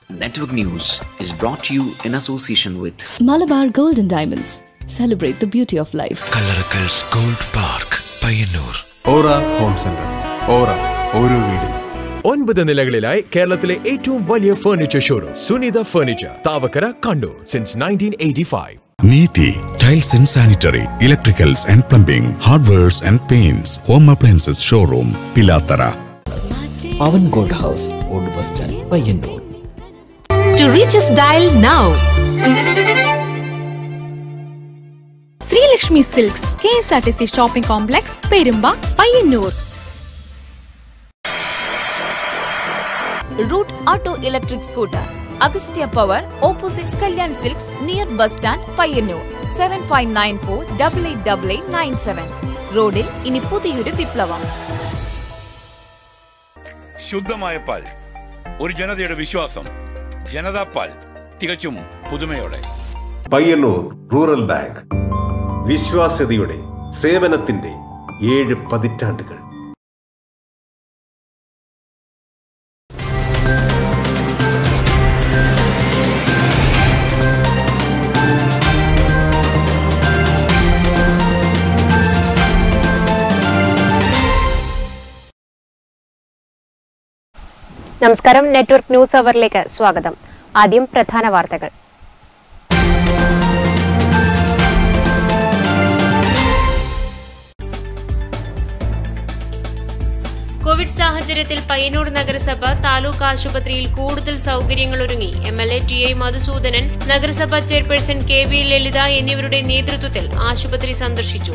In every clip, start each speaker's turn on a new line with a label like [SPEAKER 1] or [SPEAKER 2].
[SPEAKER 1] Network News is brought to you in association with
[SPEAKER 2] Malabar Gold and Diamonds. Celebrate the beauty of life.
[SPEAKER 3] Kallarakkal's gold park Payyanur
[SPEAKER 4] aura home centre aura ഓരോ വീടും
[SPEAKER 5] ഒൻപത് നിലകളിലായി കേരളത്തിലെ ഏറ്റവും വലിയ furniture showroom Sunitha furniture Thavakkara Kannur since nineteen eighty five
[SPEAKER 3] Neethi tiles and sanitary electricals and plumbing hardwares and paints home appliances showroom Pilathara
[SPEAKER 6] Pavan gold house old bus stand Payyanur
[SPEAKER 7] To reach us, dial now. Sreelakshmi silks K S R T C shopping complex Perumba Payyanur
[SPEAKER 8] route auto electric scooter Agastya power opposite Kalyan silks near bus stand Payyanur seven five nine four double eight double eight nine seven റോഡിൽ ഇനി പുതിയൊരു വിപ്ലവം
[SPEAKER 9] ശുദ്ധമായ പാൽ ഒരു ജനതയുടെ വിശ്വാസം ജനതാ പാൽ തികച്ചും പുതുമയോടെ
[SPEAKER 10] പയ്യന്നൂർ റൂറൽ ബാങ്ക് വിശ്വാസ്യതയുടെ സേവനത്തിന്റെ ഏഴ് പതിറ്റാണ്ടുകൾ
[SPEAKER 11] നമസ്കാരം നെറ്റ്വർക്ക് ന്യൂസ് അവറിലേക്ക് സ്വാഗതം ആദ്യം പ്രധാന വാർത്തകൾ
[SPEAKER 12] കോവിഡ് സാഹചര്യത്തിൽ പയ്യന്നൂർ നഗരസഭ താലൂക്ക് ആശുപത്രിയിൽ കൂടുതൽ സൗകര്യങ്ങൾ ഒരുങ്ങി M L A T I Madhusoodanan നഗരസഭ ചെയർപേഴ്സൺ കെ വി ലളിത എന്നിവരുടെ നേതൃത്വത്തിൽ ആശുപത്രി സന്ദർശിച്ചു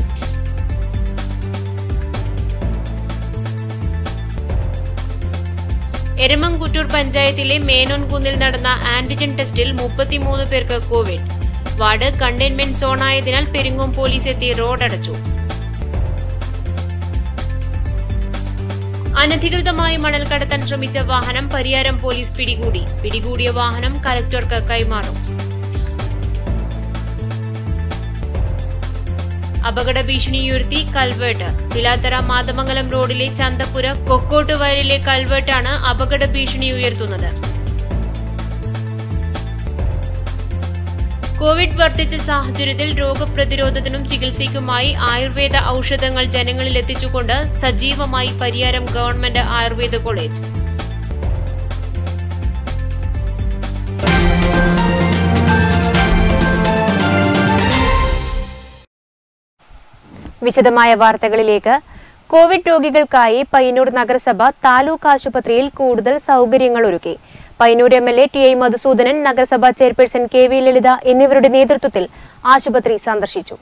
[SPEAKER 12] എരമംകുറ്റൂർ പഞ്ചായത്തിലെ മേനോൻകുന്നിൽ നടന്ന ആന്റിജൻ ടെസ്റ്റിൽ മുപ്പത്തിമൂന്ന് പേർക്ക് കോവിഡ് വാർഡ് കണ്ടെയ്ൻമെന്റ് സോണായതിനാൽ പെരിങ്ങോം പോലീസ് എത്തി റോഡടച്ചു അനധികൃതമായി മണൽ കടത്താൻ ശ്രമിച്ച വാഹനം പരിയാരം പോലീസ് പിടികൂടി പിടികൂടിയ വാഹനം കലക്ടർക്ക് കൈമാറും അപകട ഭീഷണിയുയർത്തി കൽവേട്ട് പിലാത്തറ മാതമംഗലം റോഡിലെ ചന്തപ്പുര കൊക്കോട്ട് വയലിലെ കൽവേട്ടാണ് അപകട ഭീഷണി ഉയർത്തുന്നത് കോവിഡ് വർദ്ധിച്ച സാഹചര്യത്തിൽ രോഗപ്രതിരോധത്തിനും ചികിത്സയ്ക്കുമായി ആയുർവേദ ഔഷധങ്ങൾ ജനങ്ങളിൽ എത്തിച്ചുകൊണ്ട് സജീവമായി പരിയാരം ഗവൺമെന്റ് ആയുർവേദ കോളേജ്
[SPEAKER 11] വിശദമായ വാർത്തകളിലേക്ക് കോവിഡ് രോഗികൾക്കായി പയ്യന്നൂർ നഗരസഭ താലൂക്ക് ആശുപത്രിയിൽ കൂടുതൽ സൗകര്യങ്ങൾ ഒരുക്കി Payyanur M L A T I Madhusoodanan നഗരസഭാ ചെയർപേഴ്സൺ കെ വി ലളിത എന്നിവരുടെ നേതൃത്വത്തിൽ ആശുപത്രി സന്ദർശിച്ചു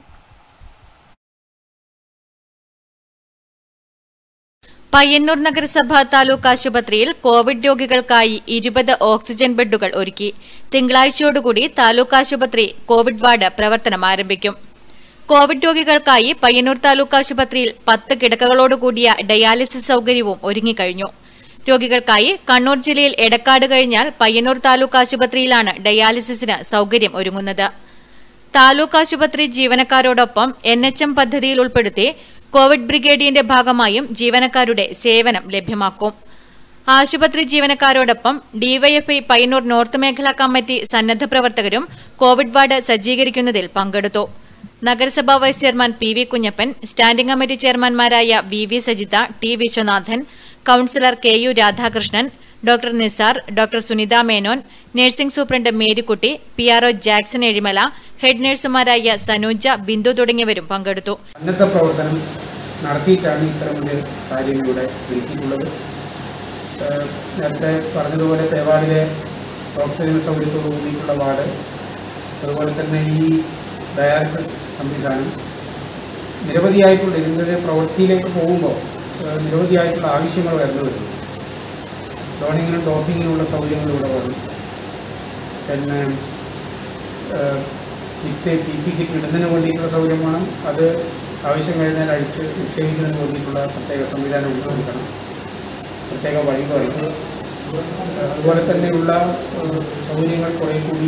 [SPEAKER 13] പയ്യന്നൂർ നഗരസഭ താലൂക്ക് ആശുപത്രിയിൽ കോവിഡ് രോഗികൾക്കായി ഇരുപത് ഓക്സിജൻ ബെഡുകൾ ഒരുക്കി തിങ്കളാഴ്ചയോടുകൂടി താലൂക്ക് ആശുപത്രി കോവിഡ് വാർഡ് പ്രവർത്തനം ആരംഭിക്കും കോവിഡ് രോഗികൾക്കായി പയ്യന്നൂർ താലൂക്ക് ആശുപത്രിയിൽ പത്ത് കിടക്കകളോടുകൂടിയ ഡയാലിസിസ് സൗകര്യവും ഒരുങ്ങിക്കഴിഞ്ഞു രോഗികൾക്കായി കണ്ണൂർ ജില്ലയിൽ എടക്കാട് കഴിഞ്ഞാൽ പയ്യന്നൂർ താലൂക്ക് ആശുപത്രിയിലാണ് ഡയാലിസിസിന് സൗകര്യം ഒരുങ്ങുന്നത് താലൂക്ക് ആശുപത്രി ജീവനക്കാരോടൊപ്പം എൻ എച്ച് എം പദ്ധതിയിൽ ഉൾപ്പെടുത്തി കോവിഡ് ബ്രിഗേഡിന്റെ ഭാഗമായും ജീവനക്കാരുടെ സേവനം ലഭ്യമാക്കും ആശുപത്രി ജീവനക്കാരോടൊപ്പം ഡിവൈഎഫ്ഐ പയ്യന്നൂർ നോർത്ത് മേഖലാ കമ്മിറ്റി സന്നദ്ധ പ്രവർത്തകരും കോവിഡ് വാർഡ് സജ്ജീകരിക്കുന്നതിൽ പങ്കെടുത്തു നഗരസഭാ vice chairman P V Kunhappan standing committee ചെയർമാൻമാരായ V V Sajitha T Viswanathan councillor K U Radhakrishnan doctor Nisar doctor Sunitha Menon nursing superintendent Marykutty P R O Jackson Ezhimala head നഴ്സുമാരായ സനൂജ ബിന്ദു തുടങ്ങിയവരും പങ്കെടുത്തു
[SPEAKER 14] സന്നദ്ധ പ്രവർത്തനം നടത്തിയിട്ടാണ് ഇത്തരമൊരു കാര്യം ഇവിടെ ഒരുക്കിയിട്ടുള്ളത് ഏഹ് നേരത്തെ പറഞ്ഞതുപോലെ തേവാടിലെ ഓക്സിജൻ സൗകര്യത്തോടു കൂടിയിട്ടുള്ള വാർഡ് അതുപോലെ തന്നെ ഈ ഡയാലിസിസ് സംവിധാനം നിരവധിയായിട്ടുള്ള ഇതിൻ്റെ പ്രവൃത്തിയിലേക്ക് പോകുമ്പോൾ ഏഹ് നിരവധിയായിട്ടുള്ള ആവശ്യങ്ങൾ വരുന്നു വരുന്നു ഡോണിങ്ങിനും ഡോപ്പിങ്ങിനുമുള്ള സൗകര്യങ്ങൾ ഇവിടെ വേണം പിന്നെ ഏഹ് കിറ്റ് പി പി കിറ്റ് ഇടുന്നതിന് വേണ്ടിയിട്ടുള്ള സൗകര്യം വേണം അത് ആവശ്യം കഴിഞ്ഞാൽ അഴിച്ച് നിക്ഷേപിക്കുന്നതിന് വേണ്ടിയിട്ടുള്ള പ്രത്യേക സംവിധാനം ഉണ്ടാക്കണം പ്രത്യേക വഴികൾ അതുപോലെ തന്നെയുള്ള ഏഹ് സൗകര്യങ്ങൾ കുറേ കൂടി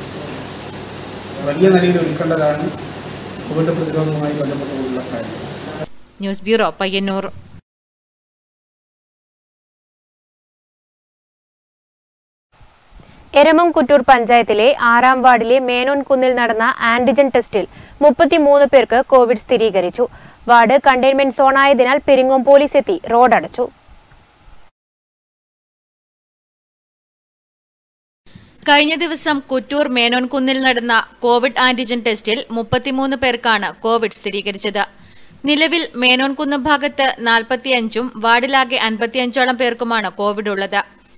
[SPEAKER 14] വലിയ നിലയിൽ ഒരുക്കേണ്ടതാണ് കോവിഡ് പ്രതിരോധവുമായി ബന്ധപ്പെട്ടുകൊണ്ടുള്ള കാര്യം
[SPEAKER 13] ന്യൂസ് ബ്യൂറോ പയ്യന്നൂർ
[SPEAKER 11] എരമംകുറ്റൂർ പഞ്ചായത്തിലെ ആറാം വാർഡിലെ മേനോൻ കുന്നിൽ നടന്ന ആന്റിജൻ ടെസ്റ്റിൽ മുപ്പത്തിമൂന്ന് പേർക്ക് കോവിഡ് സ്ഥിരീകരിച്ചു വാർഡ് കണ്ടെയ്ൻമെന്റ് സോണായതിനാൽ പെരിങ്ങോം പോലീസ് എത്തി റോഡടച്ചു
[SPEAKER 13] കഴിഞ്ഞ ദിവസം കുറ്റൂർ മേനോൻകുന്നിൽ നടന്ന കോവിഡ് ആന്റിജൻ ടെസ്റ്റിൽ മുപ്പത്തിമൂന്ന് പേർക്കാണ് കോവിഡ് സ്ഥിരീകരിച്ചത് നിലവിൽ മേനോൻകുന്ന് ഭാഗത്ത് നാൽപ്പത്തിയഞ്ചും വാർഡിലാകെ അൻപത്തിയഞ്ചോളം പേർക്കുമാണ് കോവിഡ് ഉള്ളത്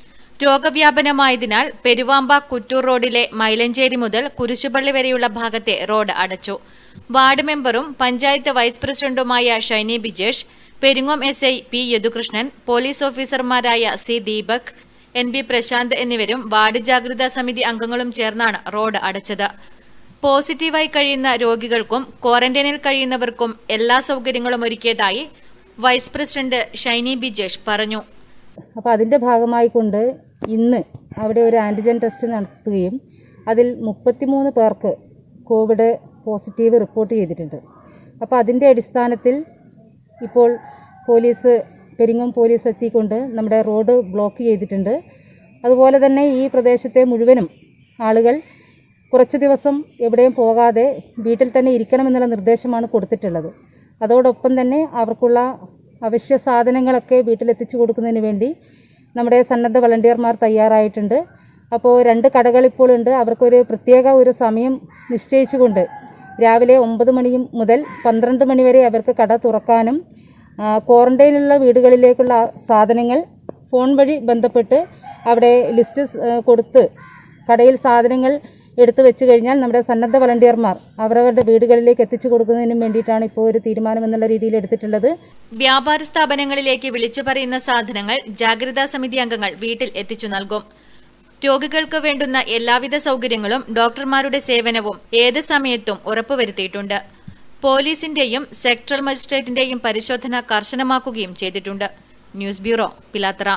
[SPEAKER 13] രോഗവ്യാപനമായതിനാൽ പെരുവാമ്പ കുറ്റൂർ റോഡിലെ മൈലഞ്ചേരി മുതൽ കുരിശുപള്ളി വരെയുള്ള ഭാഗത്തെ റോഡ് അടച്ചു വാർഡ് മെമ്പറും പഞ്ചായത്ത് വൈസ് പ്രസിഡന്റുമായ Shiny Bijesh Peringome S I P Yadukrishnan police ഓഫീസർമാരായ C Deepak N B Prashanth എന്നിവരും വാർഡ് ജാഗ്രതാ സമിതി അംഗങ്ങളും ചേർന്നാണ് റോഡ് അടച്ചത് പോസിറ്റീവായി കഴിയുന്ന രോഗികൾക്കും ക്വാറന്റൈനിൽ കഴിയുന്നവർക്കും എല്ലാ സൗകര്യങ്ങളും ഒരുക്കിയതായി വൈസ് പ്രസിഡന്റ് ഷൈനി ബിജേഷ് പറഞ്ഞു
[SPEAKER 15] അപ്പോൾ അതിൻ്റെ ഭാഗമായിക്കൊണ്ട് ഇന്ന് അവിടെ ഒരു ആൻറ്റിജൻ ടെസ്റ്റ് നടത്തുകയും അതിൽ മുപ്പത്തിമൂന്ന് പേർക്ക് കോവിഡ് പോസിറ്റീവ് റിപ്പോർട്ട് ചെയ്തിട്ടുണ്ട് അപ്പോൾ അതിൻ്റെ അടിസ്ഥാനത്തിൽ ഇപ്പോൾ പോലീസ് പെരിങ്ങോം പോലീസ് എത്തിക്കൊണ്ട് നമ്മുടെ റോഡ് ബ്ലോക്ക് ചെയ്തിട്ടുണ്ട് അതുപോലെ തന്നെ ഈ പ്രദേശത്തെ മുഴുവനും ആളുകൾ കുറച്ച് ദിവസം എവിടെയും പോകാതെ വീട്ടിൽ തന്നെ ഇരിക്കണമെന്നുള്ള നിർദ്ദേശമാണ് കൊടുത്തിട്ടുള്ളത് അതോടൊപ്പം തന്നെ അവർക്കുള്ള അവശ്യ സാധനങ്ങളൊക്കെ വീട്ടിലെത്തിച്ചു കൊടുക്കുന്നതിന് വേണ്ടി നമ്മുടെ സന്നദ്ധ വളണ്ടിയർമാർ തയ്യാറായിട്ടുണ്ട് അപ്പോൾ രണ്ട് കടകൾ ഇപ്പോൾ ഉണ്ട് അവർക്കൊരു പ്രത്യേക ഒരു സമയം നിശ്ചയിച്ചുകൊണ്ട് രാവിലെ ഒമ്പത് മണി മുതൽ പന്ത്രണ്ട് മണി വരെ അവർക്ക് കട തുറക്കാനും ആ, ക്വാറന്റൈനിലുള്ള വീടുകളിലേക്കുള്ള സാധനങ്ങൾ ഫോൺ വഴി ബന്ധപ്പെട്ട് അവിടെ ലിസ്റ്റ് സ്- ആ, കൊടുത്ത് കടയിൽ സാധനങ്ങൾ എടുത്തു വെച്ച് കഴിഞ്ഞാൽ നമ്മുടെ സന്നദ്ധ വളണ്ടിയർമാർ അവരവരുടെ വീടുകളിലേക്ക് എത്തിച്ചു കൊടുക്കുന്നതിനും വേണ്ടിയിട്ടാണ് ഇപ്പോൾ ഒരു തീരുമാനം എന്നുള്ള രീതിയിൽ എടുത്തിട്ടുള്ളത്
[SPEAKER 13] വ്യാപാര സ്ഥാപനങ്ങളിലേക്ക് വിളിച്ചു പറയുന്ന സാധനങ്ങൾ ജാഗ്രതാ സമിതി അംഗങ്ങൾ വീട്ടിൽ എത്തിച്ചു നൽകും രോഗികൾക്ക് വേണ്ടുന്ന എല്ലാവിധ സൗകര്യങ്ങളും ഡോക്ടർമാരുടെ സേവനവും ഏത് സമയത്തും ഉറപ്പുവരുത്തിയിട്ടുണ്ട് പോലീസിന്റെയും സെക്ടറൽ മജിസ്ട്രേറ്റിന്റെയും പരിശോധന കർശനമാക്കുകയും ചെയ്തിട്ടുണ്ട് ന്യൂസ് ബ്യൂറോ പിലാത്തറ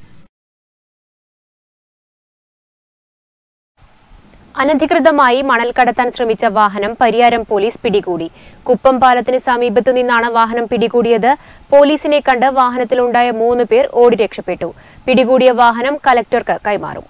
[SPEAKER 11] അനധികൃതമായി മണൽ കടത്താൻ ശ്രമിച്ച വാഹനം പരിയാരം പോലീസ് പിടികൂടി കുപ്പം പാലത്തിന് സമീപത്തു നിന്നാണ് വാഹനം പിടികൂടിയത് പോലീസിനെ കണ്ട് വാഹനത്തിലുണ്ടായ മൂന്ന് പേർ ഓടി രക്ഷപ്പെട്ടു പിടികൂടിയ വാഹനം കലക്ടർക്ക് കൈമാറും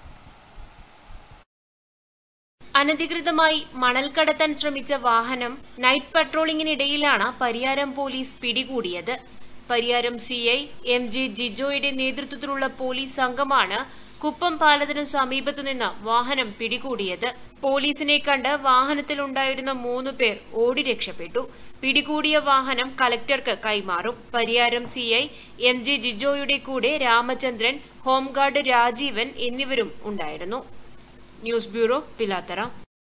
[SPEAKER 12] അനധികൃതമായി മണൽ കടത്താൻ ശ്രമിച്ച വാഹനം നൈറ്റ് പട്രോളിംഗിനിടയിലാണ് പരിയാരം പോലീസ് പിടികൂടിയത് Pariyaram C I M J ജിജോയുടെ നേതൃത്വത്തിലുള്ള പോലീസ് സംഘമാണ് കുപ്പം പാലത്തിനു സമീപത്തുനിന്ന് വാഹനം പിടികൂടിയത് പോലീസിനെ കണ്ട് വാഹനത്തിലുണ്ടായിരുന്ന മൂന്ന് പേർ ഓടി രക്ഷപ്പെട്ടു പിടികൂടിയ വാഹനം കലക്ടർക്ക് കൈമാറും Pariyaram C I M J ജിജോയുടെ കൂടെ രാമചന്ദ്രൻ ഹോംഗാർഡ് രാജീവൻ എന്നിവരും ഉണ്ടായിരുന്നു ന്യൂസ് ബ്യൂറോ പിലാത്തറ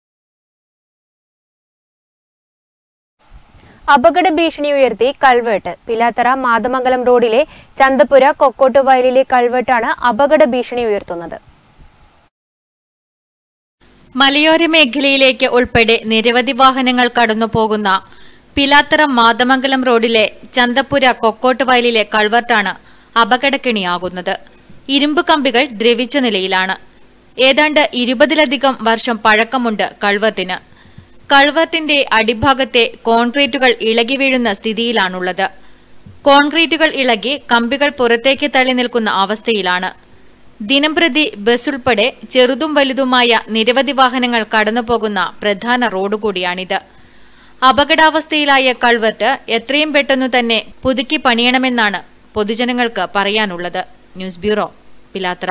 [SPEAKER 11] അപകട ഭീഷണി ഉയർത്തി കൾവേട്ട് പിലാത്തറ മാതമംഗലം റോഡിലെ ചന്തപുര കൊക്കോട്ട് വയലിലെ കൾവേട്ടാണ് അപകട ഭീഷണി ഉയർത്തുന്നത്
[SPEAKER 13] മലയോര മേഖലയിലേക്ക് ഉൾപ്പെടെ നിരവധി വാഹനങ്ങൾ കടന്നുപോകുന്ന പിലാത്തറ മാതമംഗലം റോഡിലെ ചന്തപ്പുര കൊക്കോട്ട് വയലിലെ കൾവർട്ടാണ് അപകടക്കിണിയാകുന്നത് ഇരുമ്പ് കമ്പികൾ ദ്രവിച്ച നിലയിലാണ് ഏതാണ്ട് ഇരുപതിലധികം വർഷം പഴക്കമുണ്ട് കൾവർട്ടിന് കൾവർട്ടിന്റെ അടിഭാഗത്തെ കോൺക്രീറ്റുകൾ ഇളകി വീഴുന്ന സ്ഥിതിയിലാണുള്ളത് കോൺക്രീറ്റുകൾ ഇളകി കമ്പികൾ പുറത്തേക്ക് തള്ളി നിൽക്കുന്ന അവസ്ഥയിലാണ് ദിനംപ്രതി ബസ് ഉൾപ്പെടെ ചെറുതും വലുതുമായ നിരവധി വാഹനങ്ങൾ കടന്നുപോകുന്ന പ്രധാന റോഡ് കൂടിയാണിത് അപകടാവസ്ഥയിലായ കൾവർട്ട് എത്രയും പെട്ടെന്നു തന്നെ പുതുക്കി പണിയണമെന്നാണ് പൊതുജനങ്ങൾക്ക് പറയാനുള്ളത് ന്യൂസ് ബ്യൂറോ പിലാത്ര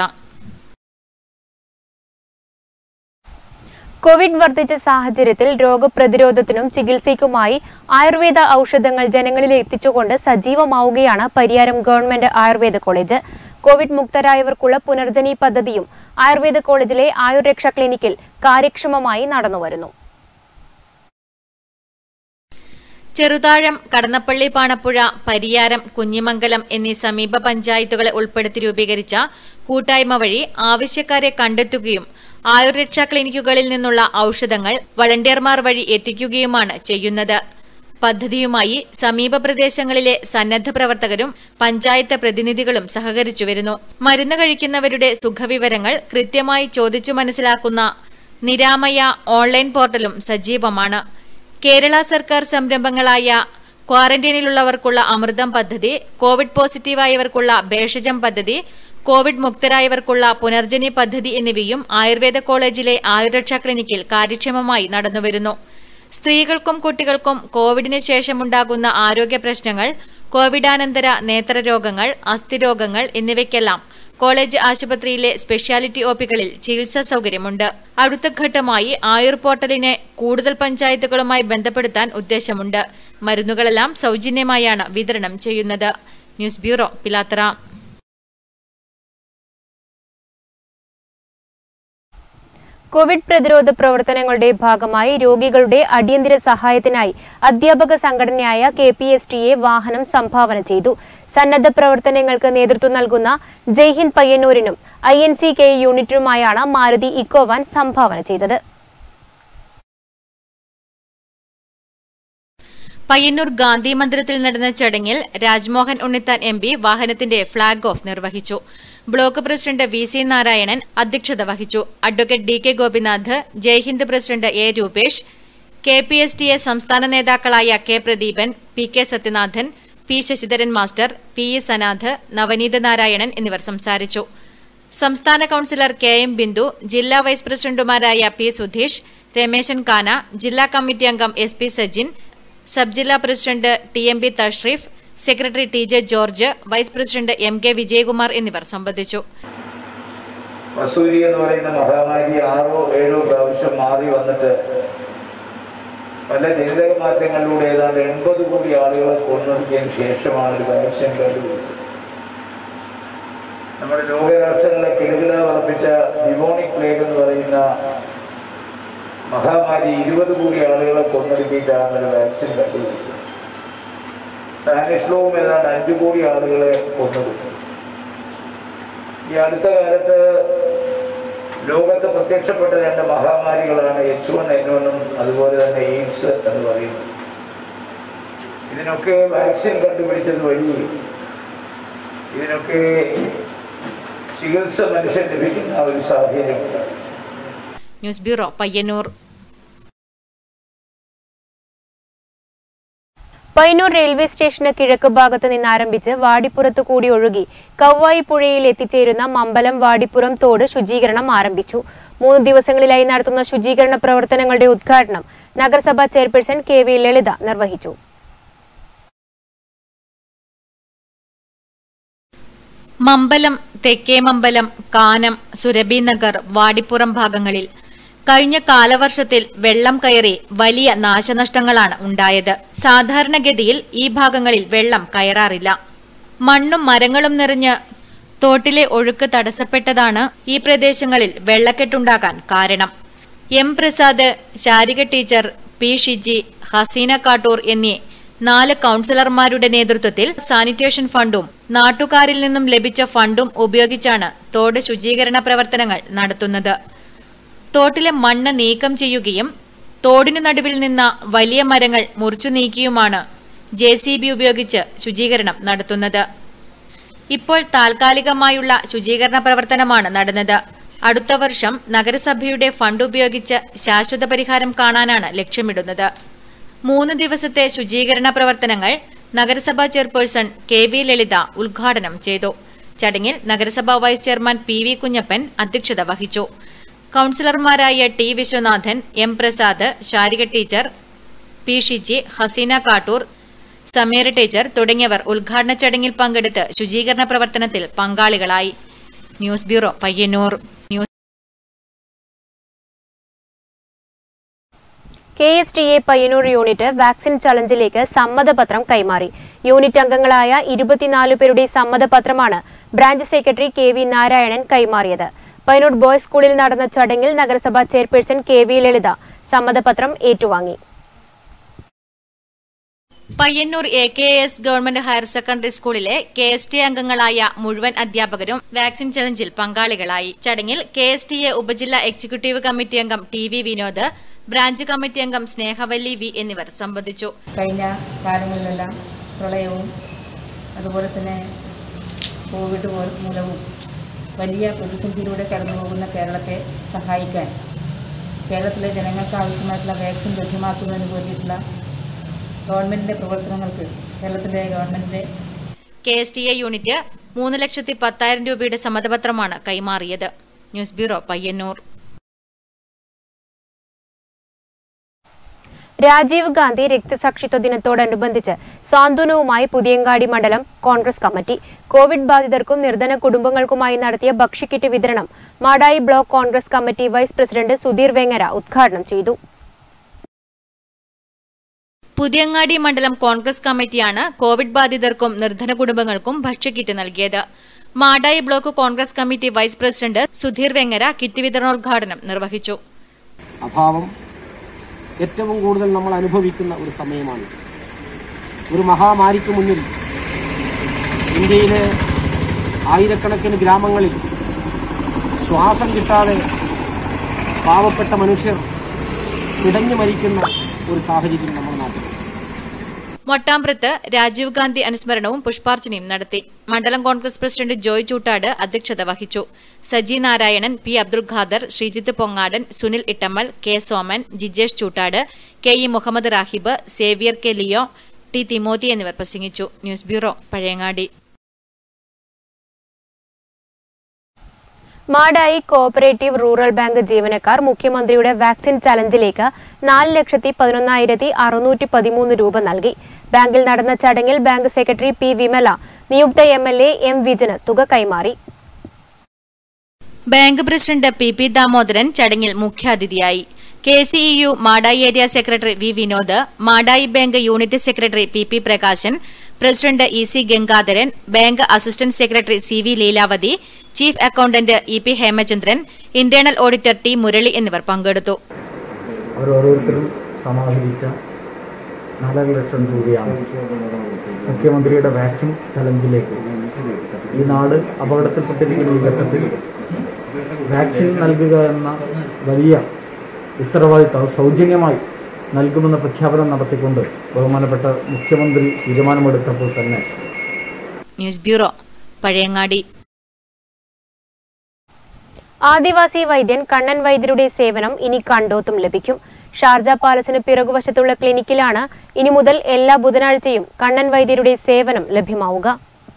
[SPEAKER 11] കോവിഡ് വർദ്ധിച്ച സാഹചര്യത്തിൽ രോഗപ്രതിരോധത്തിനും ചികിത്സയ്ക്കുമായി ആയുർവേദ ഔഷധങ്ങൾ ജനങ്ങളിൽ എത്തിച്ചുകൊണ്ട് സജീവമാവുകയാണ് Pariyaram government Ayurveda college covid മുക്തരായവർക്കുള്ള പുനർജനി പദ്ധതിയും ആയുർവേദ കോളേജിലെ ആയുർരക്ഷ ക്ലിനിക്കിൽ കാര്യക്ഷമമായി നടന്നുവരുന്നു
[SPEAKER 13] ചെറുതാഴം കടന്നപ്പള്ളി പാണപ്പുഴ പരിയാരം കുഞ്ഞിമംഗലം എന്നീ സമീപ പഞ്ചായത്തുകളെ ഉൾപ്പെടുത്തി രൂപീകരിച്ച കൂട്ടായ്മ വഴി ആവശ്യക്കാരെ കണ്ടെത്തുകയും ആയുർരക്ഷാ ക്ലിനിക്കുകളിൽ നിന്നുള്ള ഔഷധങ്ങൾ വളണ്ടിയർമാർ വഴി എത്തിക്കുകയുമാണ് ചെയ്യുന്നത് പദ്ധതിയുമായി സമീപ പ്രദേശങ്ങളിലെ സന്നദ്ധ പ്രവർത്തകരും പഞ്ചായത്ത് പ്രതിനിധികളും സഹകരിച്ചു വരുന്നു മരുന്ന് കഴിക്കുന്നവരുടെ സുഖവിവരങ്ങൾ കൃത്യമായി ചോദിച്ചു മനസ്സിലാക്കുന്ന നിരാമയ ഓൺലൈൻ പോർട്ടലും സജീവമാണ് കേരള സർക്കാർ സംരംഭങ്ങളായ ക്വാറന്റൈനിലുള്ളവർക്കുള്ള അമൃതം പദ്ധതി കോവിഡ് പോസിറ്റീവായവർക്കുള്ള ഭേഷജം പദ്ധതി കോവിഡ് മുക്തരായവർക്കുള്ള പുനർജനി പദ്ധതി എന്നിവയും ആയുർവേദ കോളേജിലെ ആയുർരക്ഷാ ക്ലിനിക്കിൽ കാര്യക്ഷമമായി നടന്നുവരുന്നു സ്ത്രീകൾക്കും കുട്ടികൾക്കും കോവിഡിന് ശേഷമുണ്ടാകുന്ന ആരോഗ്യ പ്രശ്നങ്ങൾ കോവിഡാനന്തര നേത്രരോഗങ്ങൾ അസ്ഥിരോഗങ്ങൾ എന്നിവയ്ക്കെല്ലാം കോളേജ് ആശുപത്രിയിലെ സ്പെഷ്യാലിറ്റി ഒപികളിൽ ചികിത്സാ സൗകര്യമുണ്ട് അടുത്ത ഘട്ടമായി ആയുർ പോർട്ടലിനെ കൂടുതൽ പഞ്ചായത്തുകളുമായി ബന്ധപ്പെടുത്താൻ ഉദ്ദേശമുണ്ട് മരുന്നുകളെല്ലാം സൗജന്യമായാണ് വിതരണം ചെയ്യുന്നത് ന്യൂസ് ബ്യൂറോ പിലാത്തറ
[SPEAKER 11] കോവിഡ് പ്രതിരോധ പ്രവർത്തനങ്ങളുടെ ഭാഗമായി രോഗികളുടെ അടിയന്തര സഹായത്തിനായി അധ്യാപക സംഘടനയായ കെ പി എസ് ടിയെ വാഹനം സംഭാവന ചെയ്തു സന്നദ്ധ പ്രവർത്തനങ്ങൾക്ക് നേതൃത്വം നൽകുന്ന ജയ്ഹിന്ദ് പയ്യന്നൂരിനും ഐ എൻ സി കെ യൂണിറ്റിനുമായാണ് മാരുതി ഇക്കോവാൻ സംഭാവന ചെയ്തത്
[SPEAKER 13] പയ്യന്നൂർ ഗാന്ധി മന്ദിരത്തിൽ നടന്ന ചടങ്ങിൽ രാജ്മോഹൻ ഉണ്ണിത്താൻ എം പി വാഹനത്തിന്റെ ഫ്ളാഗ് ഓഫ് നിർവഹിച്ചു block president V C Narayanan അധ്യക്ഷത വഹിച്ചു advocate D K Gopinath Jaihind president A Rupesh K P S T A സംസ്ഥാന നേതാക്കളായ K Pradeepan P K Sathyanathan P Sasidharan master P E Sanath Navaneetha Narayanan എന്നിവർ സംസാരിച്ചു സംസ്ഥാന കൌൺസിലർ കെ എം ബിന്ദു ജില്ലാ വൈസ് പ്രസിഡന്റുമാരായ പി സുധീഷ് രമേശൻ കാന ജില്ലാ കമ്മിറ്റി അംഗം എസ് പി സജിൻ സബ് ജില്ലാ president T M B Thashreef secretary T J George vice president M K Vijayakumar എന്നിവർ സംബന്ധിച്ചു
[SPEAKER 16] വസൂരി എന്ന് പറയുന്ന മഹാമാരി ആറോ ഏഴോ പ്രാവശ്യം മാറി വന്നിട്ട് പല ജനിതക മാറ്റങ്ങളിലൂടെ ഏതാണ്ട് എൺപത് കോടി ആളുകളെ കൊന്നൊടുക്കിയതിന് ശേഷമാണ് ഒരു വാക്സിൻ കണ്ടുപിടിച്ചത് നമ്മുടെ ലോകരാഷ്ട്രങ്ങളെ കിടുകിട വർദ്ധിച്ച ഡിമോണിക് പ്ലേഗ് എന്ന് പറയുന്ന മഹാമാരി ഇരുപത് കോടി ആളുകളെ കൊന്നൊടുക്കിയിട്ടാണ് ഒരു വാക്സിൻ കണ്ടുപിടിച്ചത് സ്പാനിഷ് ഫ്ലൂവും ഏതാണ്ട് അഞ്ചു കോടി ആളുകളെ കൊന്നൊടുക്കി ഈ അടുത്ത കാലത്ത് ലോകത്ത് പ്രത്യക്ഷപ്പെട്ട രണ്ട് മഹാമാരികളാണ് എച്ച് വൺ എൻ വണ്ണും അതുപോലെ തന്നെ എയ്ഡ്സ് എന്ന് പറയുന്നത് ഇതിനൊക്കെ വാക്സിൻ കണ്ടുപിടിച്ചത് വഴി ഇതിനൊക്കെ ചികിത്സ മനുഷ്യൻ ലഭിക്കുന്ന ഒരു സാഹചര്യമുണ്ട്
[SPEAKER 13] news bureau Payyanur
[SPEAKER 11] Payyanur railway സ്റ്റേഷന് കിഴക്ക് ഭാഗത്ത് നിന്ന് ആരംഭിച്ച് വാടിപ്പുറത്തു കൂടി ഒഴുകി കവ്വായി പുഴയിൽ എത്തിച്ചേരുന്ന മമ്പലം വാടിപ്പുറം തോട് ശുചീകരണം ആരംഭിച്ചു മൂന്ന് ദിവസങ്ങളിലായി നടത്തുന്ന ശുചീകരണ പ്രവർത്തനങ്ങളുടെ ഉദ്ഘാടനം നഗരസഭാ ചെയർപേഴ്സൺ കെ വി ലളിത നിർവഹിച്ചു
[SPEAKER 13] മമ്പലം തെക്കേമമ്പലം കാനം സുരഭി നഗർ വാടിപ്പുറം ഭാഗങ്ങളിൽ കഴിഞ്ഞ കാലവർഷത്തിൽ വെള്ളം കയറി വലിയ നാശനഷ്ടങ്ങളാണ് ഉണ്ടായത് സാധാരണഗതിയിൽ ഈ ഭാഗങ്ങളിൽ വെള്ളം കയറാറില്ല മണ്ണും മരങ്ങളും നിറഞ്ഞ് തോട്ടിലെ ഒഴുക്ക് തടസ്സപ്പെട്ടതാണ് ഈ പ്രദേശങ്ങളിൽ വെള്ളക്കെട്ടുണ്ടാകാൻ കാരണം M Prasad Sarika teacher P Shiji Haseena Kattoor എന്നീ നാല് കൗൺസിലർമാരുടെ നേതൃത്വത്തിൽ സാനിറ്റേഷൻ ഫണ്ടും നാട്ടുകാരിൽ നിന്നും ലഭിച്ച ഫണ്ടും ഉപയോഗിച്ചാണ് തോട് ശുചീകരണ പ്രവർത്തനങ്ങൾ നടത്തുന്നത് തോട്ടിലെ മണ്ണ് നീക്കം ചെയ്യുകയും തോടിനു നടുവിൽ നിന്ന വലിയ മരങ്ങൾ മുറിച്ചു നീക്കിയുമാണ് ജെ സി ബി ഉപയോഗിച്ച് ശുചീകരണം നടത്തുന്നത് ഇപ്പോൾ താൽക്കാലികമായുള്ള ശുചീകരണ പ്രവർത്തനമാണ് നടന്നത് അടുത്ത വർഷം നഗരസഭയുടെ ഫണ്ട് ഉപയോഗിച്ച് ശാശ്വത പരിഹാരം കാണാനാണ് ലക്ഷ്യമിടുന്നത് മൂന്ന് ദിവസത്തെ ശുചീകരണ പ്രവർത്തനങ്ങൾ നഗരസഭാ ചെയർപേഴ്സൺ കെ വി ലളിത ഉദ്ഘാടനം ചെയ്തു ചടങ്ങിൽ നഗരസഭാ vice chairman P V Kunhappan അധ്യക്ഷത വഹിച്ചു കൗൺസിലർമാരായ T Viswanathan M Prasad Sarika teacher P Shiji Haseena Kattoor Sameer teacher തുടങ്ങിയവർ ഉദ്ഘാടന ചടങ്ങിൽ പങ്കെടുത്ത് ശുചീകരണ പ്രവർത്തനത്തിൽ പങ്കാളികളായി news bureau Payyanur news
[SPEAKER 11] K S T A Payyanur unit vaccine ചലഞ്ചിലേക്ക് സമ്മതപത്രം കൈമാറി യൂണിറ്റ് അംഗങ്ങളായ ഇരുപത്തിനാല് പേരുടെ സമ്മതപത്രമാണ് branch secretary K V Narayanan കൈമാറിയത് പയ്യന്നൂർ ബോയ്സ് സ്കൂളിൽ നടന്ന ചടങ്ങിൽ നഗരസഭാ ചെയർപേഴ്സൺ കെ വി ലളിത സമ്മതപത്രം ഏറ്റുവാങ്ങി
[SPEAKER 13] Payyanur A K S government higher secondary സ്കൂളിലെ കെ എസ് ടി അംഗങ്ങളായ മുഴുവൻ അധ്യാപകരും വാക്സിൻ ചലഞ്ചിൽ പങ്കാളികളായി ചടങ്ങിൽ കെ എസ് ടി എ ഉപജില്ലാ എക്സിക്യൂട്ടീവ് കമ്മിറ്റി അംഗം T V Vinod branch committee അംഗം സ്നേഹവല്ലി വി എന്നിവർ സംബന്ധിച്ചു
[SPEAKER 17] കഴിഞ്ഞ കാലങ്ങളിലെല്ലാം പ്രളയവും അതുപോലെ തന്നെ കോവിഡ് മൂ- മൂലവും വലിയ പ്രതിസന്ധിയിലൂടെ കടന്നു പോകുന്ന കേരളത്തെ സഹായിക്കാൻ കേരളത്തിലെ ജനങ്ങൾക്ക് ആവശ്യമായിട്ടുള്ള വാക്സിൻ ലഭ്യമാക്കുന്നതിന് വേണ്ടിയിട്ടുള്ള ഗവൺമെൻറ്റിൻ്റെ പ്രവർത്തനങ്ങൾക്ക് കേരളത്തിലെ ഗവൺമെൻറ്റിൻ്റെ
[SPEAKER 13] K S T A unit മൂന്ന് ലക്ഷത്തി പത്തായിരം രൂപയുടെ സമ്മതപത്രമാണ് കൈമാറിയത് ന്യൂസ് ബ്യൂറോ പയ്യന്നൂർ
[SPEAKER 11] രാജീവ് ഗാന്ധി രക്തസാക്ഷിത്വ ദിനത്തോടനുബന്ധിച്ച് സാന്ത്വനവുമായി പുതിയങ്ങാടി മണ്ഡലം കോൺഗ്രസ് കമ്മിറ്റി കോവിഡ് ബാധിതർക്കും നിർധന കുടുംബങ്ങൾക്കുമായി നടത്തിയ ഭക്ഷ്യക്കിറ്റ് വിതരണം Madayi block Congress committee vice president Sudheer Vengara ഉദ്ഘാടനം ചെയ്തു
[SPEAKER 13] പുതിയങ്ങാടി മണ്ഡലം കോൺഗ്രസ് കമ്മിറ്റിയാണ് കോവിഡ് ബാധിതർക്കും നിർധന കുടുംബങ്ങൾക്കും ഭക്ഷ്യക്കിറ്റ് നൽകിയത് Madayi block Congress committee vice president Sudheer Vengara kit വിതരണോദ്ഘാടനം നിർവഹിച്ചു
[SPEAKER 18] അഭാവം ഏറ്റവും കൂടുതൽ നമ്മൾ അനുഭവിക്കുന്ന ഒരു സമയമാണ് ഒരു മഹാമാരിക്ക് മുന്നിൽ ഇന്ത്യയിലെ ആയിരക്കണക്കിന് ഗ്രാമങ്ങളിൽ ശ്വാസം കിട്ടാതെ പാവപ്പെട്ട മനുഷ്യർ പിടഞ്ഞു മരിക്കുന്ന ഒരു സാഹചര്യം നമ്മുടെ നാട്ടിൽ
[SPEAKER 13] മൊട്ടാമ്പ്രത്ത് രാജീവ് ഗാന്ധി അനുസ്മരണവും പുഷ്പാർച്ചനയും നടത്തി മണ്ഡലം കോൺഗ്രസ് പ്രസിഡന്റ് ജോയ് ചൂട്ടാട് അധ്യക്ഷത വഹിച്ചു Saji Narayanan P Abdul Khader Sreejith Pongadan Sunil Ittammal K Soman Jijesh Choottad K E Muhammad Rahib Xavier K Leo T Timothy എന്നിവർ പ്രസംഗിച്ചു news bureau Pazhayangadi
[SPEAKER 11] Madayi cooperative rural bank ജീവനക്കാർ മുഖ്യമന്ത്രിയുടെ വാക്സിൻ ചലഞ്ചിലേക്ക് നാല് ലക്ഷത്തി പതിനൊന്നായിരത്തി അറുന്നൂറ്റി പതിമൂന്ന് രൂപ നൽകി ബാങ്കിൽ നടന്ന ചടങ്ങിൽ ബാങ്ക് സെക്രട്ടറി പി വിമല നിയുക്ത എം എൽ എ എം വിജന് തുക കൈമാറി
[SPEAKER 13] bank president P P Damodaran ചടങ്ങിൽ മുഖ്യാതിഥിയായി K C E U Madayi area secretary V Vinod Madayi bank unit secretary P P Prakashan president E C Gangadharan bank assistant secretary C V Leelavathi chief accountant E P Hemachandran internal auditor T Murali എന്നിവർ പങ്കെടുത്തു
[SPEAKER 19] അവരോരോരുത്തരും സമാഹരിച്ച നാലര ലക്ഷം രൂപയാണ് മുഖ്യമന്ത്രിയുടെ vaccine ചലഞ്ചിലേക്ക് ഈ നാട് അപകടത്തിൽപ്പെട്ടിരിക്കുന്ന ഈ ഘട്ടത്തിൽ വാക്സിൻ നൽകുക എന്ന വലിയ ഉത്തരവാദിത്തം സൗജന്യമായി നൽകുമെന്ന പ്രഖ്യാപനം നടത്തിക്കൊണ്ട് ബഹുമാനപ്പെട്ട മുഖ്യമന്ത്രി തീരുമാനമെടുത്തപ്പോൾ തന്നെ
[SPEAKER 13] ന്യൂസ് ബ്യൂറോ പഴയങ്ങാടി
[SPEAKER 11] ആദിവാസി വൈദ്യൻ കണ്ണൻ വൈദ്യരുടെ സേവനം ഇനി കണ്ടോത്തും ലഭിക്കും ഷാർജ പാലസിന് പിറകുവശത്തുള്ള ക്ലിനിക്കിലാണ് ഇനി മുതൽ എല്ലാ ബുധനാഴ്ചയും കണ്ണൻ വൈദ്യരുടെ സേവനം ലഭ്യമാവുക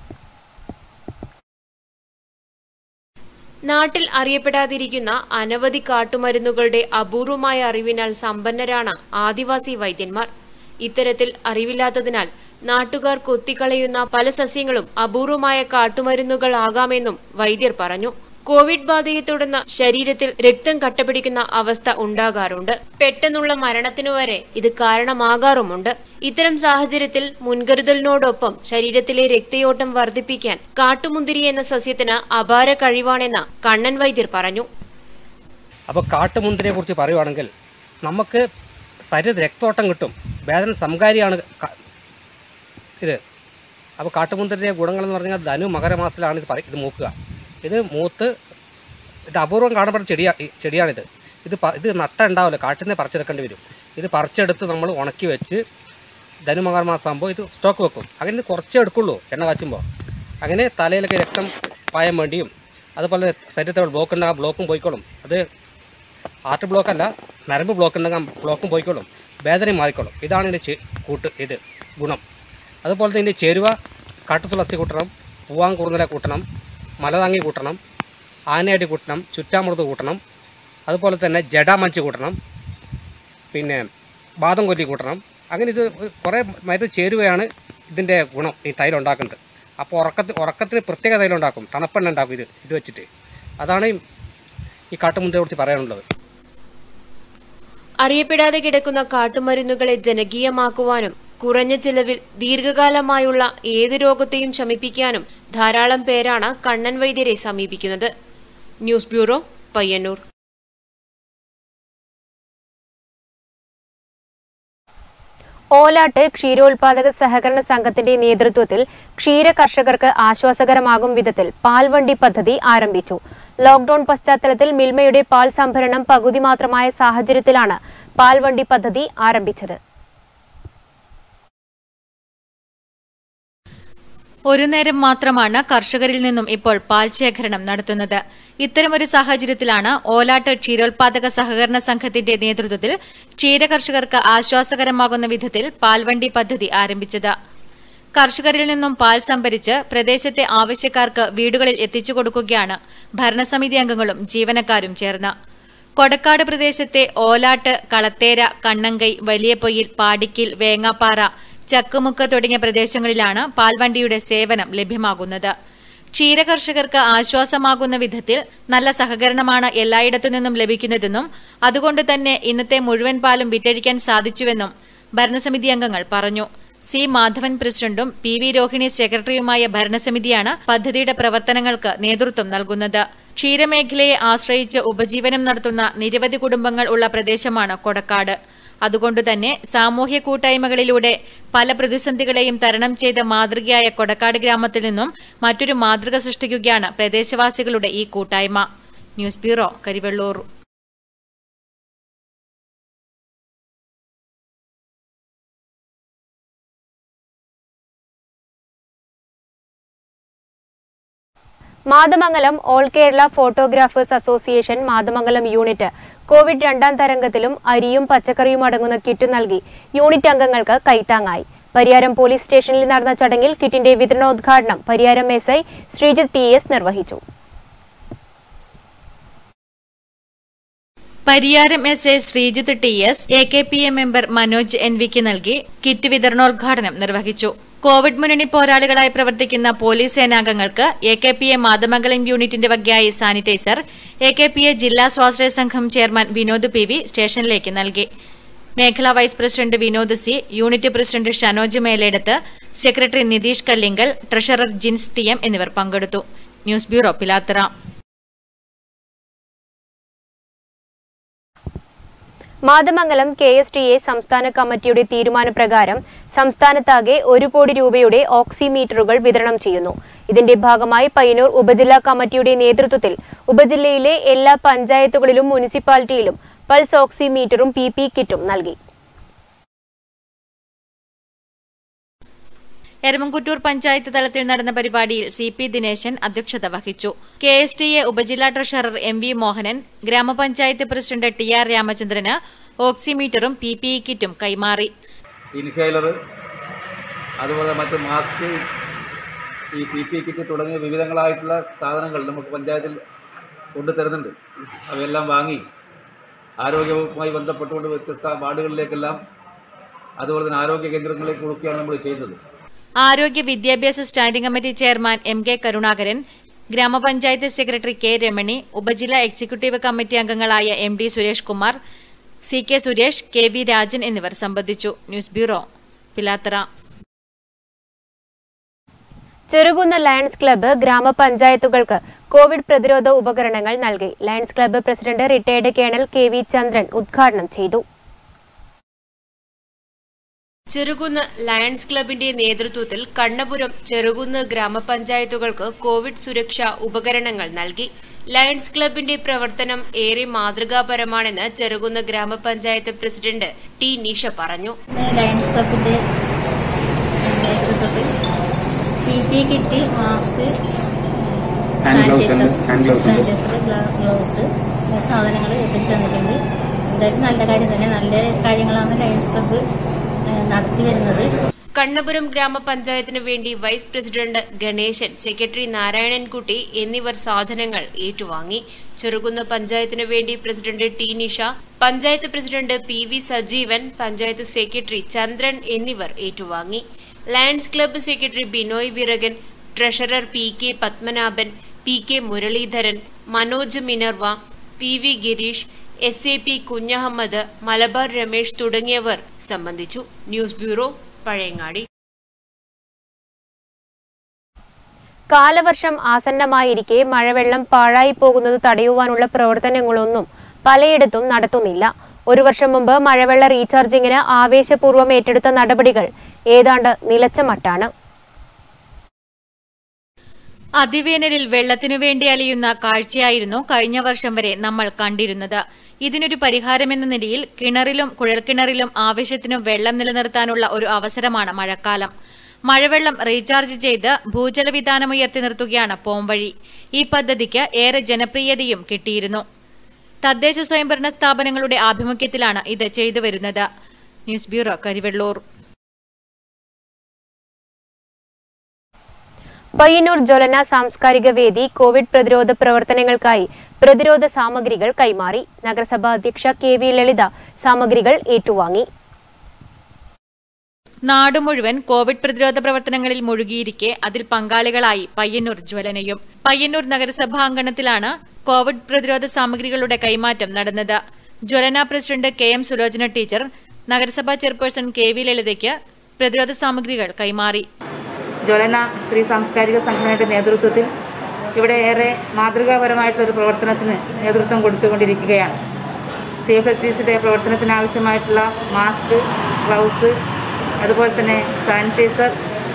[SPEAKER 12] നാട്ടിൽ അറിയപ്പെടാതിരിക്കുന്ന അനവധി കാട്ടുമരുന്നുകളുടെ അപൂർവമായ അറിവിനാൽ സമ്പന്നരാണ് ആദിവാസി വൈദ്യന്മാർ ഇത്തരത്തിൽ അറിവില്ലാത്തതിനാൽ നാട്ടുകാർ കൊത്തിക്കളയുന്ന പല സസ്യങ്ങളും അപൂർവമായ കാട്ടുമരുന്നുകൾ ആകാമെന്നും വൈദ്യർ പറഞ്ഞു കോവിഡ് ബാധയെ തുടർന്ന് ശരീരത്തിൽ രക്തം കട്ടപിടിക്കുന്ന അവസ്ഥ ഉണ്ടാകാറുണ്ട് പെട്ടെന്നുള്ള മരണത്തിനു വരെ ഇത് കാരണമാകാറുമുണ്ട് ഇത്തരം സാഹചര്യത്തിൽ മുൻകരുതലിനോടൊപ്പം ശരീരത്തിലെ രക്തയോട്ടം വർദ്ധിപ്പിക്കാൻ കാട്ടുമുന്തിരി എന്ന സസ്യത്തിന് അപാര കഴിവാണെന്ന് കണ്ണൻ വൈദ്യർ പറഞ്ഞു
[SPEAKER 20] അപ്പോൾ കാട്ടുമുന്തിരിയെ കുറിച്ച് പറയുവാണെങ്കിൽ നമുക്ക് ശരീര രക്തോട്ടം കിട്ടും വേദന സംകാരിയാണ് ക- ഇത് അപ്പോൾ കാട്ടുമുന്തിരിയുടെ ഗുണങ്ങളെന്ന് പറഞ്ഞാൽ ധനു മകരമാസത്തിലാണ് ഇത് പറ ഇത് മൂക്കുക ഇത് മൂത്ത് ഇത് അപൂർവം കാണപ്പെടുന്ന ചെടിയാ ഈ ചെടിയാണിത് ഇത് പ- ഇത് നട്ട ഉണ്ടാവില്ല കാട്ടിൽ നിന്ന് പറിച്ചെടുക്കേണ്ടി വരും ഇത് പറിച്ചെടുത്ത് നമ്മൾ ഉണക്കി വെച്ച് ധനു മകരമാസം ആകുമ്പോൾ ഇത് സ്റ്റോക്ക് വെക്കും അങ്ങനെ ഇത് കുറച്ചേ എടുക്കുള്ളൂ എണ്ണ കാച്ചുമ്പോൾ അങ്ങനെ തലയിലൊക്കെ രക്തം പായാൻ വേണ്ടിയും അതുപോലെ ശരീരത്തിൽ ബ്ലോക്ക് ഉണ്ടെങ്കിൽ ആ ബ്ലോക്കും പോയിക്കോളും അത് ഹാർട്ട് ബ്ലോക്ക് അല്ല നരമ്പ് ബ്ലോക്ക് ഉണ്ടെങ്കിൽ ആ ബ്ലോക്കും പോയിക്കോളും വേദനയും മാറിക്കോളും ഇതാണ് ഇതിൻ്റെ ചെ- കൂട്ട് ഇത് ഗുണം അതുപോലെ തന്നെ ഇതിൻ്റെ ചേരുവ കാട്ടുതുളസി കൂട്ടണം പൂവാൻ കുറുന്നല കൂട്ടണം മലതാങ്ങി കൂട്ടണം ആനയടി കൂട്ടണം ചുറ്റാമൃത് കൂട്ടണം അതുപോലെ തന്നെ ജഡാമഞ്ച് കൂട്ടണം പിന്നെ ബാദം കൊല്ലി കൂട്ടണം അങ്ങനെ ഇത് കുറേ മരുന്ന് ചേരുവയാണ് ഇതിൻ്റെ ഗുണം ഈ തൈലം ഉണ്ടാക്കുന്നത് അപ്പോൾ ഉറക്കത്തിൽ ഉറക്കത്തിന് പ്രത്യേക തൈലം ഉണ്ടാക്കും തണുപ്പെണ്ണ ഉണ്ടാക്കും ഇത് ഇത് വെച്ചിട്ട് അതാണ് ഈ- ഈ കാട്ടുമുന്തയെ കുറിച്ച് പറയാനുള്ളത്
[SPEAKER 12] അറിയപ്പെടാതെ കിടക്കുന്ന കാട്ടുമരുന്നുകളെ ജനകീയമാക്കുവാനും കുറഞ്ഞ ചിലവിൽ ദീർഘകാലമായുള്ള ഏത് രോഗത്തെയും ശമിപ്പിക്കാനും ധാരാളം പേരാണ് കണ്ണൻ വൈദ്യരെ സമീപിക്കുന്നത് ന്യൂസ് ബ്യൂറോ പയ്യന്നൂർ
[SPEAKER 11] ഓലാട്ട് ക്ഷീരോത്പാദക സഹകരണ സംഘത്തിന്റെ നേതൃത്വത്തിൽ ക്ഷീര കർഷകർക്ക് ആശ്വാസകരമാകും വിധത്തിൽ പാൽവണ്ടി പദ്ധതി ആരംഭിച്ചു ലോക്ഡൌൺ പശ്ചാത്തലത്തിൽ മിൽമയുടെ പാൽ സംഭരണം പകുതി മാത്രമായ സാഹചര്യത്തിലാണ് പാൽവണ്ടി പദ്ധതി ആരംഭിച്ചത്
[SPEAKER 13] ഒരു നേരം മാത്രമാണ് കർഷകരിൽ നിന്നും ഇപ്പോൾ പാൽ ശേഖരണം നടത്തുന്നത് ഇത്തരമൊരു സാഹചര്യത്തിലാണ് ഓലാട്ട് ക്ഷീരോത്പാദക സഹകരണ സംഘത്തിന്റെ നേതൃത്വത്തിൽ ക്ഷീര കർഷകർക്ക് ആശ്വാസകരമാകുന്ന വിധത്തിൽ പാൽവണ്ടി പദ്ധതി ആരംഭിച്ചത് കർഷകരിൽ നിന്നും പാൽ സംഭരിച്ച് പ്രദേശത്തെ ആവശ്യക്കാർക്ക് വീടുകളിൽ എത്തിച്ചു കൊടുക്കുകയാണ് ഭരണസമിതി അംഗങ്ങളും ജീവനക്കാരും ചേർന്ന് കൊടക്കാട് പ്രദേശത്തെ ഓലാട്ട് കളത്തേര കണ്ണങ്കൈ വലിയപൊയിൽ പാടിക്കിൽ വേങ്ങാപ്പാറ ചക്കുമുക്ക് തുടങ്ങിയ പ്രദേശങ്ങളിലാണ് പാൽവണ്ടിയുടെ സേവനം ലഭ്യമാകുന്നത് ക്ഷീരകർഷകർക്ക് ആശ്വാസമാകുന്ന വിധത്തിൽ നല്ല സഹകരണമാണ് എല്ലായിടത്തു നിന്നും ലഭിക്കുന്നതെന്നും അതുകൊണ്ട് തന്നെ ഇന്നത്തെ മുഴുവൻ പാലും വിറ്റഴിക്കാൻ സാധിച്ചുവെന്നും ഭരണസമിതി അംഗങ്ങൾ പറഞ്ഞു സി മാധവൻ പ്രസിഡന്റും പി വി രോഹിണി സെക്രട്ടറിയുമായ ഭരണസമിതിയാണ് പദ്ധതിയുടെ പ്രവർത്തനങ്ങൾക്ക് നേതൃത്വം നൽകുന്നത് ക്ഷീരമേഖലയെ ആശ്രയിച്ച് ഉപജീവനം നടത്തുന്ന നിരവധി കുടുംബങ്ങൾ ഉള്ള പ്രദേശമാണ് കൊടക്കാട് അതുകൊണ്ടുതന്നെ സാമൂഹ്യ കൂട്ടായ്മകളിലൂടെ പല പ്രതിസന്ധികളെയും തരണം ചെയ്ത മാതൃകയായ കൊടക്കാട് ഗ്രാമത്തിൽ നിന്നും മറ്റൊരു മാതൃക സൃഷ്ടിക്കുകയാണ് പ്രദേശവാസികളുടെ ഈ കൂട്ടായ്മ news bureau Karivellur
[SPEAKER 11] Mathamangalam all Kerala photographers association Mathamangalam unit covid രണ്ടാം തരംഗത്തിലും അരിയും പച്ചക്കറിയും അടങ്ങുന്ന കിറ്റ് നൽകി യൂണിറ്റ് അംഗങ്ങൾക്ക് കൈത്താങ്ങായി പരിയാരം പോലീസ് സ്റ്റേഷനിൽ നടന്ന ചടങ്ങിൽ കിറ്റിന്റെ വിതരണോദ്ഘാടനം Pariyaram S I Sreejith T S നിർവഹിച്ചു
[SPEAKER 13] Pariyaram S A Sreejith T S A K P A member Manoj N വിക്ക് നൽകി കിറ്റ് വിതരണോദ്ഘാടനം നിർവഹിച്ചു കോവിഡ് മുന്നണി പോരാളികളായി പ്രവർത്തിക്കുന്ന പോലീസ് സേനാംഗങ്ങൾക്ക് A K P A Mathamangalam യൂണിറ്റിന്റെ വകയായി sanitizer A K P A ജില്ലാ സ്വാശ്രയ സംഘം ചെയർമാൻ വിനോദ് പി വി സ്റ്റേഷനിലേക്ക് നൽകി മേഖലാ vice president Vinod C unit president Shanoj Meleduth secretary Nitheesh Kallingal treasurer Jins T M എന്നിവർ പങ്കെടുത്തു news bureau Pilathara
[SPEAKER 11] Mathamangalam K S T A സംസ്ഥാന കമ്മിറ്റിയുടെ തീരുമാനപ്രകാരം സംസ്ഥാനത്താകെ ഒരു കോടി രൂപയുടെ ഓക്സിമീറ്ററുകൾ വിതരണം ചെയ്യുന്നു ഇതിന്റെ ഭാഗമായി പയ്യന്നൂർ ഉപജില്ലാ കമ്മിറ്റിയുടെ നേതൃത്വത്തിൽ ഉപജില്ലയിലെ എല്ലാ പഞ്ചായത്തുകളിലും മുനിസിപ്പാലിറ്റിയിലും പൾസ് ഓക്സിമീറ്ററും പി പി കിറ്റും നൽകി
[SPEAKER 13] എരമംകുറ്റൂർ പഞ്ചായത്ത് തലത്തിൽ നടന്ന പരിപാടിയിൽ സി പി ദിനേശൻ അധ്യക്ഷത വഹിച്ചു കെ എസ് ടി എ ഉപജില്ലാ ട്രഷറർ എം വി മോഹനൻ ഗ്രാമപഞ്ചായത്ത് പ്രസിഡന്റ് ടി ആർ രാമചന്ദ്രന് ഓക്സിമീറ്ററും പി പി ഇ കിറ്റും കൈമാറി
[SPEAKER 21] ഇൻഹേലർ അതുപോലെ മറ്റ് മാസ്ക് ഈ പി പി കിറ്റ് തുടങ്ങിയ വിവിധങ്ങളായിട്ടുള്ള സാധനങ്ങൾ നമുക്ക് പഞ്ചായത്തിൽ കൊണ്ടുതരുന്നുണ്ട് അവയെല്ലാം വാങ്ങി ആരോഗ്യവുമായി ബന്ധപ്പെട്ടുകൊണ്ട് വ്യത്യസ്ത വാർഡുകളിലേക്കെല്ലാം അതുപോലെ തന്നെ ആരോഗ്യ കേന്ദ്രങ്ങളിലേക്ക് കൊടുക്കുകയാണ് നമ്മൾ ചെയ്യുന്നത്
[SPEAKER 13] ആരോഗ്യ വിദ്യാഭ്യാസ standing committee chairman M K Karunakaran ഗ്രാമപഞ്ചായത്ത് സെക്രട്ടറി കെ രമണി ഉപജില്ലാ എക്സിക്യൂട്ടീവ് കമ്മിറ്റി അംഗങ്ങളായ M D Suresh Kumar C K Suresh K V Rajan എന്നിവർ സംബന്ധിച്ചു news bureau Pilathara
[SPEAKER 11] Cherukunnu lions club ഗ്രാമപഞ്ചായത്തുകൾക്ക് കോവിഡ് പ്രതിരോധ ഉപകരണങ്ങൾ നൽകി lions club president retired colonel K V Chandran ഉദ്ഘാടനം ചെയ്തു
[SPEAKER 12] ചെറുകുന്ന് ലയൺസ് ക്ലബിന്റെ നേതൃത്വത്തിൽ കണ്ണപുരം ചെറുകുന്ന് ഗ്രാമപഞ്ചായത്തുകൾക്ക് കോവിഡ് സുരക്ഷാ ഉപകരണങ്ങൾ നൽകി ലയൺസ് ക്ലബിന്റെ പ്രവർത്തനം ഏറെ മാതൃകാപരമാണെന്ന് ചെറുകുന്ന് ഗ്രാമപഞ്ചായത്ത് പ്രസിഡന്റ് ടി നിഷ പറഞ്ഞു
[SPEAKER 22] ലയൺസ് ക്ലബിന്റെ നേതൃത്വത്തിൽ P P kit mask
[SPEAKER 23] Hand gloves ഉണ്ട്, hand gloves ഉണ്ട്.
[SPEAKER 22] സാനിറ്റൈസർ ഗ്ലൗസ് സാധനങ്ങൾ എത്തിച്ചു തന്നിട്ടുണ്ട് എന്തായാലും നല്ല കാര്യം തന്നെ നല്ല കാര്യങ്ങളാണ് ലയൺസ് ക്ലബ്ബ് ഏഹ്, നടത്തി വരുന്നത്
[SPEAKER 12] കണ്ണപുരം ഗ്രാമപഞ്ചായത്തിന് വേണ്ടി vice president Ganeshan secretary Narayanankutty എന്നിവർ സാധനങ്ങൾ ഏറ്റുവാങ്ങി ചെറുകുന്ന് പഞ്ചായത്തിന് വേണ്ടി president T Nisha panchayat president P V Sajeevan panchayat secretary Chandran എന്നിവർ ഏറ്റുവാങ്ങി lions club secretary Binoy Virakan treasurer P K Padmanabhan P K Muraleedharan Manoj Minerva P V Gireesh S A P Kunhahammad Malabar Ramesh തുടങ്ങിയവർ സംബന്ധിച്ചു ന്യൂസ് ബ്യൂറോ പഴയങ്ങാടി
[SPEAKER 11] കാലവർഷം ആസന്നമായിരിക്കെ മഴവെള്ളം പാഴായി പോകുന്നത് തടയുവാനുള്ള പ്രവർത്തനങ്ങളൊന്നും പലയിടത്തും നടത്തുന്നില്ല ഒരു വർഷം മുമ്പ് മഴവെള്ള റീചാർജിങ്ങിന് ആവേശപൂർവ്വം ഏറ്റെടുത്ത നടപടികൾ ഏതാണ്ട് നിലച്ച മട്ടാണ്
[SPEAKER 13] അതിവേനലിൽ വെള്ളത്തിനു വേണ്ടി അലിയുന്ന കാഴ്ചയായിരുന്നു കഴിഞ്ഞ വർഷം വരെ നമ്മൾ കണ്ടിരുന്നത് ഇതിനൊരു പരിഹാരമെന്ന നിലയിൽ കിണറിലും കുഴൽക്കിണറിലും ആവശ്യത്തിന് വെള്ളം നിലനിർത്താനുള്ള ഒരു അവസരമാണ് മഴക്കാലം മഴവെള്ളം റീചാർജ് ചെയ്ത് ഭൂജലവിധാനമുയർത്തി നിർത്തുകയാണ് പോംവഴി ഈ പദ്ധതിക്ക് ഏറെ ജനപ്രിയതയും കിട്ടിയിരുന്നു തദ്ദേശ സ്വയംഭരണ സ്ഥാപനങ്ങളുടെ ആഭിമുഖ്യത്തിലാണ് ഇത് ചെയ്തു വരുന്നത് ന്യൂസ് ബ്യൂറോ കരിവെള്ളൂർ
[SPEAKER 11] പയ്യന്നൂർ ജ്വലന സാംസ്കാരിക വേദി കോവിഡ് പ്രതിരോധ പ്രവർത്തനങ്ങൾക്കായി പ്രതിരോധ സാമഗ്രികൾ കൈമാറി നഗരസഭാ അധ്യക്ഷ കെ വി ലളിത സാമഗ്രികൾ ഏറ്റുവാങ്ങി
[SPEAKER 13] നാട് മുഴുവൻ കോവിഡ് പ്രതിരോധ പ്രവർത്തനങ്ങളിൽ മുഴുകിയിരിക്കെ അതിൽ പങ്കാളികളായി പയ്യന്നൂർ ജ്വലനയും പയ്യന്നൂർ നഗരസഭാ അങ്കണത്തിലാണ് കോവിഡ് പ്രതിരോധ സാമഗ്രികളുടെ കൈമാറ്റം നടന്നത് ജ്വലന president K M Sulochana teacher നഗരസഭാ ചെയർപേഴ്സൺ കെ വി ലളിതയ്ക്ക് പ്രതിരോധ സാമഗ്രികൾ കൈമാറി
[SPEAKER 1] ജ്വലന സ്ത്രീ സാംസ്കാരിക സംഘടനയുടെ നേതൃത്വത്തിൽ ഇവിടെ ഏറെ മാതൃകാപരമായിട്ടുള്ളൊരു പ്രവർത്തനത്തിന് നേതൃത്വം കൊടുത്തുകൊണ്ടിരിക്കുകയാണ് സേഫ് എക്ടീസിൻ്റെ പ്രവർത്തനത്തിന് ആവശ്യമായിട്ടുള്ള മാസ്ക് ഗ്ലൗസ് അതുപോലെ തന്നെ sanitizer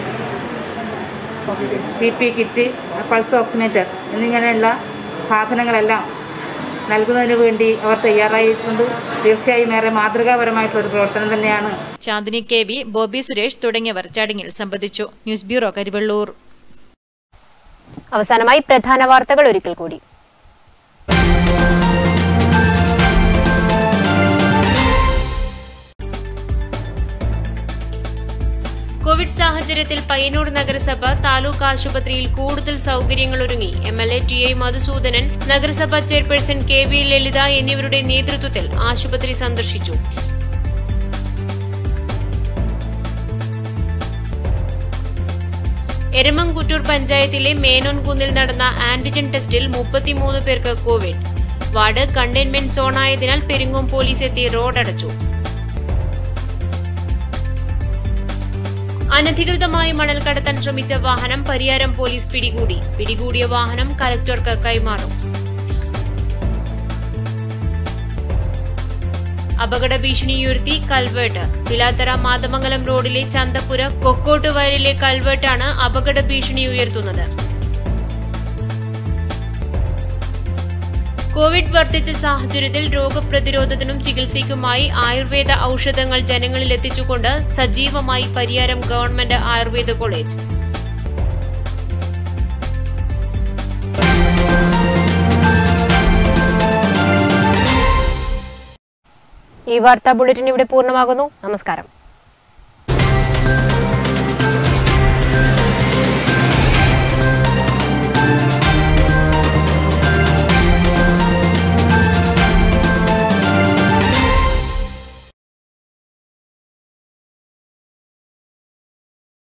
[SPEAKER 1] P P kit pulse oximeter എന്നിങ്ങനെയുള്ള സാധനങ്ങളെല്ലാം നൽകുന്നതിന് വേണ്ടി അവർ തയ്യാറായിട്ടുണ്ട് തീർച്ചയായും ഏറെ മാതൃകാപരമായിട്ടുള്ള ഒരു പ്രവർത്തനം തന്നെയാണ്
[SPEAKER 13] ചാന്ദിനി കെ വി ബോബി സുരേഷ് തുടങ്ങിയവർ ചടങ്ങിൽ സംബന്ധിച്ചു ന്യൂസ് ബ്യൂറോ കരിവള്ളൂർ
[SPEAKER 11] അവസാനമായി പ്രധാന വാർത്തകൾ ഒരിക്കൽ കൂടി
[SPEAKER 12] കോവിഡ് സാഹചര്യത്തിൽ പയ്യന്നൂർ നഗരസഭ താലൂക്ക് ആശുപത്രിയിൽ കൂടുതൽ സൗകര്യങ്ങൾ ഒരുങ്ങി M L A T I Madhusoodanan നഗരസഭാ ചെയർപേഴ്സൺ കെ വി ലളിത എന്നിവരുടെ നേതൃത്വത്തിൽ ആശുപത്രി സന്ദർശിച്ചു എരമംകുറ്റൂർ പഞ്ചായത്തിലെ മേനോൻകുന്നിൽ നടന്ന ആന്റിജൻ ടെസ്റ്റിൽ മുപ്പത്തിമൂന്ന് പേർക്ക് കോവിഡ് വാർഡ് കണ്ടെയ്ൻമെന്റ് സോണായതിനാൽ പെരിങ്ങോം പോലീസ് എത്തി റോഡടച്ചു അനധികൃതമായി മണൽ കടത്താൻ ശ്രമിച്ച വാഹനം പരിയാരം പോലീസ് പിടികൂടി പിടികൂടിയ വാഹനം കലക്ടർക്ക് കൈമാറും അപകട ഭീഷണിയുയർത്തി കൽവേട്ട് പിലാത്തറ മാതമംഗലം റോഡിലെ ചന്തപ്പുര കൊക്കോട്ട് വയലിലെ കൽവേട്ടാണ് അപകട ഭീഷണി ഉയർത്തുന്നത് കോവിഡ് വർദ്ധിച്ച സാഹചര്യത്തിൽ രോഗപ്രതിരോധത്തിനും ചികിത്സയ്ക്കുമായി ആയുർവേദ ഔഷധങ്ങൾ ജനങ്ങളിൽ എത്തിച്ചുകൊണ്ട് സജീവമായി പരിയാരം ഗവൺമെന്റ് ആയുർവേദ കോളേജ്
[SPEAKER 11] ഈ വാർത്താ ബുള്ളറ്റിൻ ഇവിടെ പൂർണ്ണമാകുന്നു നമസ്കാരം